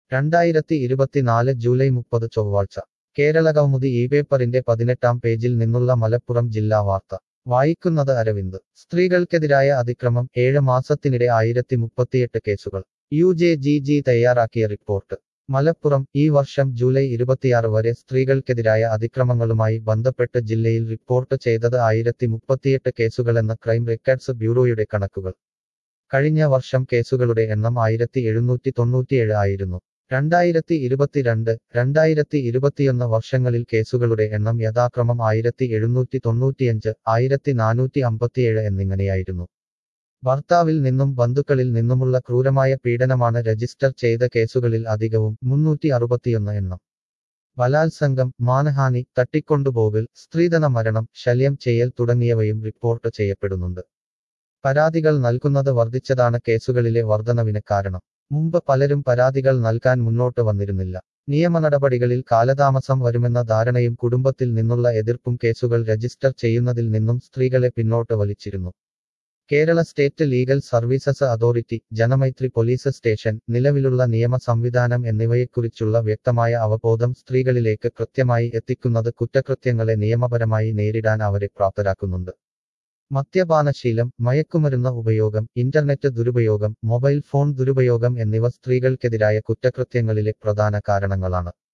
രണ്ടായിരത്തി ഇരുപത്തിനാല് ജൂലൈ മുപ്പത് ചൊവ്വാഴ്ച കേരളകൗമുദി ഈ പേപ്പറിന്റെ പതിനെട്ടാം പേജിൽ നിന്നുള്ള മലപ്പുറം ജില്ലാ വാർത്ത വായിക്കുന്നത് അരവിന്ദ് സ്ത്രീകൾക്കെതിരായ അതിക്രമം ഏഴ് മാസത്തിനിടെ ആയിരത്തി മുപ്പത്തിയെട്ട് കേസുകൾ യു ജെ ജി ജി തയ്യാറാക്കിയ റിപ്പോർട്ട് മലപ്പുറം ഈ വർഷം ജൂലൈ ഇരുപത്തിയാറ് വരെ സ്ത്രീകൾക്കെതിരായ അതിക്രമങ്ങളുമായി ബന്ധപ്പെട്ട് ജില്ലയിൽ റിപ്പോർട്ട് ചെയ്തത് ആയിരത്തി മുപ്പത്തിയെട്ട് കേസുകളെന്ന് ക്രൈം റെക്കോർഡ്സ് ബ്യൂറോയുടെ കണക്കുകൾ കഴിഞ്ഞ വർഷം കേസുകളുടെ എണ്ണം ആയിരത്തി എഴുന്നൂറ്റി തൊണ്ണൂറ്റിയേഴ് ആയിരുന്നു രണ്ടായിരത്തി ഇരുപത്തിരണ്ട് രണ്ടായിരത്തി ഇരുപത്തിയൊന്ന് വർഷങ്ങളിൽ കേസുകളുടെ എണ്ണം യഥാക്രമം ആയിരത്തി എഴുന്നൂറ്റി തൊണ്ണൂറ്റിയഞ്ച് ആയിരത്തി നാനൂറ്റി അമ്പത്തിയേഴ് എന്നിങ്ങനെയായിരുന്നു ഭർത്താവിൽ നിന്നും ബന്ധുക്കളിൽ നിന്നുമുള്ള ക്രൂരമായ പീഡനമാണ് രജിസ്റ്റർ ചെയ്ത കേസുകളിൽ അധികവും മുന്നൂറ്റി അറുപത്തിയൊന്ന് എണ്ണം ബലാത്സംഗം മാനഹാനി തട്ടിക്കൊണ്ടുപോകൽ സ്ത്രീധന മരണം ശല്യം ചെയ്യൽ തുടങ്ങിയവയും റിപ്പോർട്ട് ചെയ്യപ്പെടുന്നുണ്ട് പരാതികൾ നൽകുന്നത് വർദ്ധിച്ചതാണ് കേസുകളിലെ വർധനവിന് കാരണം മുമ്പ് പലരും പരാതികൾ നൽകാൻ മുന്നോട്ട് വന്നിരുന്നില്ല നിയമ നടപടികളിൽ കാലതാമസം വരുമെന്ന ധാരണയും കുടുംബത്തിൽ നിന്നുള്ള എതിർപ്പും കേസുകൾ രജിസ്റ്റർ ചെയ്യുന്നതിൽ നിന്നും സ്ത്രീകളെ പിന്നോട്ട് വലിച്ചിരുന്നു Kerala state legal services authority Janamaithri police station നിലവിലുള്ള നിയമ സംവിധാനം എന്നിവയെക്കുറിച്ചുള്ള വ്യക്തമായ അവബോധം സ്ത്രീകളിലേക്ക് കൃത്യമായി എത്തിക്കുന്നത് കുറ്റകൃത്യങ്ങളെ നിയമപരമായി നേരിടാൻ അവരെ പ്രാപ്തരാക്കുന്നുണ്ട് മദ്യപാനശീലം മയക്കുമരുന്ന് ഉപയോഗം ഇന്റർനെറ്റ് ദുരുപയോഗം മൊബൈൽ ഫോൺ ദുരുപയോഗം എന്നിവ സ്ത്രീകൾക്കെതിരായ കുറ്റകൃത്യങ്ങളിലെ പ്രധാന കാരണങ്ങളാണ്